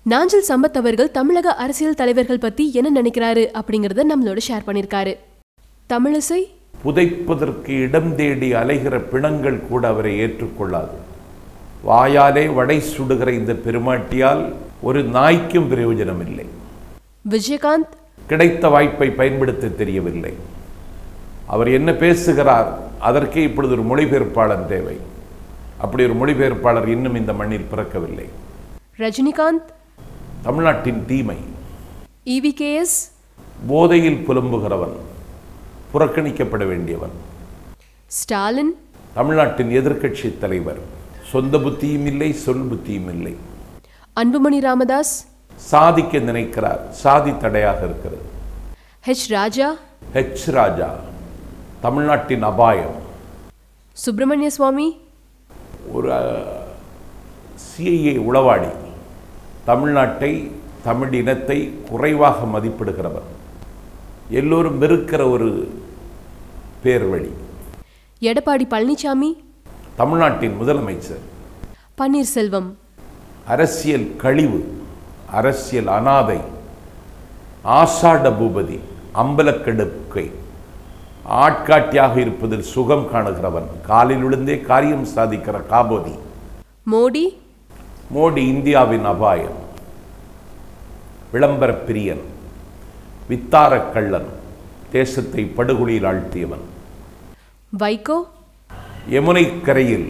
நாஞ்சில் சம்பத் அவர்கள் தமிழக அரசியல் தலைவர்கள் பத்தி என்ன நினைக்கிறாரு அப்படிங்கறத நம்மளோட ஷேர் பண்ணிருக்காரு தமிழிசை புதைப்பதற்கு இடம் தேடி அலைகிற பிணங்கள் கூட அவரை ஏற்றுக்கொள்ளாது வாயாலே வடை சுடுகிற இந்த பெருமாட்டியால் ஒரு நாய்க்கும் பிரயோஜனம் இல்லை விஜயகாந்த் கிடைத்த வாய்ப்பை பயன்படுத்த தெரியவில்லை அவர் என்ன பேசுகிறார் அதற்கே இப்பொழுது ஒரு மொழிபெயர்ப்பாளர் தேவை அப்படி ஒரு மொழிபெயர்ப்பாளர் இன்னும் இந்த மண்ணில் பிறக்கவில்லை ரஜினிகாந்த் தமிழ்நாட்டின் தீமை இவிகேஎஸ் போதையில் புலம்புகிறவன் புறக்கணிக்கப்பட வேண்டியவன் ஸ்டாலின் தமிழ்நாட்டின் எதிர்க்கட்சி தலைவர் சொந்த புத்தியும் இல்லை சொல் புத்தியும் இல்லை அன்புமணி ராமதாஸ் சாதிக்க நினைக்கிறார் சாதி தடையாக இருக்கிறது ஹெச் ராஜா ஹெச் ராஜா தமிழ்நாட்டின் அபாயம் சுப்பிரமணிய சுவாமி ஒரு சிஐஏ உளவாளி தமிழ்நாட்டை தமிழ் இனத்தை குறைவாக மதிப்பிடுகிறவர் எல்லோரும் வெறுக்கிற ஒரு பேர்வழி எடப்பாடி பழனிசாமி தமிழ்நாட்டின் முதலமைச்சர் பன்னீர்செல்வம் அரசியல் கழிவு அரசியல் அனாதை ஆஷாட பூபதி அம்பலக்கெடுக்கை ஆட்காட்டியாக இருப்பதில் சுகம் காணுகிறவன் காலில் விழுந்தே காரியம் சாதிக்கிற காபோதி மோடி மோடி இந்தியாவின் அபாயம் விளம்பர பிரியன் வித்தார கள்ளன் தேசத்தை படுகொலியில் ஆழ்த்தியவன் வைகோ யமுனை கரையில்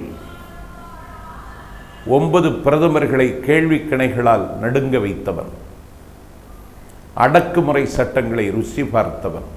ஒன்பது பிரதமர்களை கேள்விக் கணைகளால் நடுங்க வைத்தவன் அடக்குமுறை சட்டங்களை ருசி பார்த்தவன்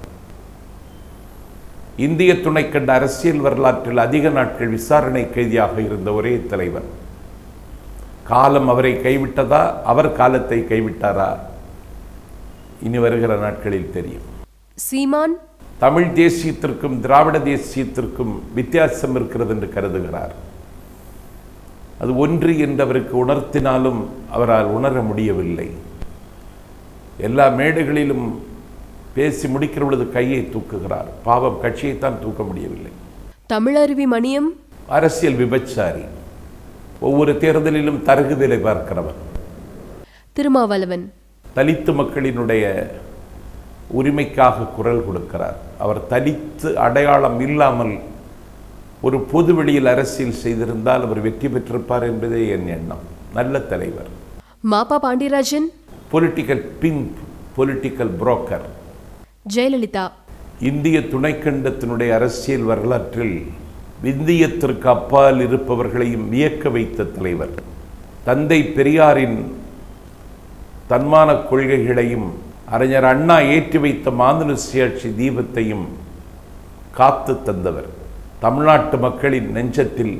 இந்திய துணை கண்ட அரசியல் வரலாற்றில் அதிக நாட்கள் விசாரணை கைதியாக இருந்த ஒரே தலைவன் காலம் அவரை கைவிட்டதா அவர் காலத்தை கைவிட்டாரா இனி வருகிற நாட்களில் தெரியும் சீமான் தமிழ் தேசியத்திற்கும் திராவிட தேசியத்திற்கும் வித்தியாசம் இருக்கிறது என்று கருதுகிறார் அது ஒன்று என்று அவருக்கு உணர்த்தினாலும் அவரால் உணர முடியவில்லை எல்லா மேடைகளிலும் பேசி முடிக்கிற பொழுது கையை தூக்குகிறார் பாவம் கட்சியைத்தான் தூக்க முடியவில்லை தமிழருவி மணியம் அரசியல் விபச்சாரி ஒவ்வொரு தேர்தலிலும் தரகுதலை பார்க்கிறவன் திருமாவளவன் தலித்து மக்களினுடைய உரிமைக்காக குரல் கொடுக்கிறார் அவர் தலித்து அடையாளம் இல்லாமல் ஒரு பொது வெளியில் அரசியல் செய்திருந்தால் அவர் வெற்றி பெற்றிருப்பார் என்பதே என் எண்ணம் நல்ல தலைவர் மாப்பா Pandiarajan political pink political broker Jayalalithaa இந்திய துணைக்கண்டத்தினுடைய அரசியல் வரலாற்றில் விந்தியத்திற்கு அப்பால் இருப்பவர்களையும் வியக்க வைத்த தலைவர் தந்தை பெரியாரின் தன்மான கொள்கைகளையும் அறிஞர் அண்ணா ஏற்றி வைத்த மாநில சுயாட்சி தீபத்தையும் காத்து தந்தவர் தமிழ்நாட்டு மக்களின் நெஞ்சத்தில்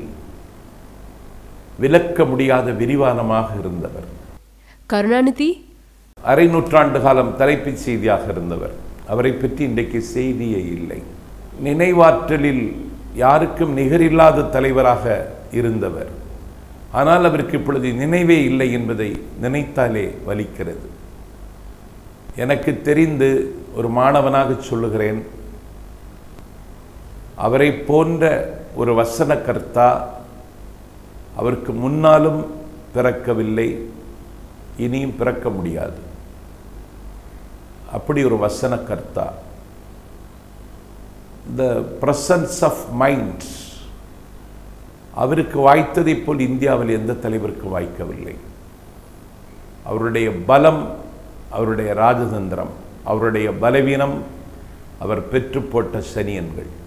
விலக்க முடியாத விரிவானமாக இருந்தவர் கருணாநிதி அரை நூற்றாண்டு காலம் தலைப்புச் செய்தியாக இருந்தவர் அவரை பற்றி இன்றைக்கு செய்தியே இல்லை நினைவாற்றலில் யாருக்கும் நிகரில்லாத தலைவராக இருந்தவர் ஆனால் அவருக்கு இப்பொழுது நினைவே இல்லை என்பதை நினைத்தாலே வலிக்கிறது எனக்கு தெரிந்து ஒரு மாணவனாக சொல்லுகிறேன் அவரை போன்ற ஒரு வசனகர்த்தா அவருக்கு முன்னாலும் பிறக்கவில்லை இனியும் பிறக்க முடியாது அப்படி ஒரு வசனகர்த்தா த பிரசன்ஸ் ஆஃப் மைண்ட் அவருக்கு வாய்த்ததைப் போல் இந்தியாவில் எந்த தலைவருக்கு வாய்க்கவில்லை அவருடைய பலம் அவருடைய ராஜதந்திரம் அவருடைய பலவீனம் அவர் பெற்று போட்ட சனியன்கள்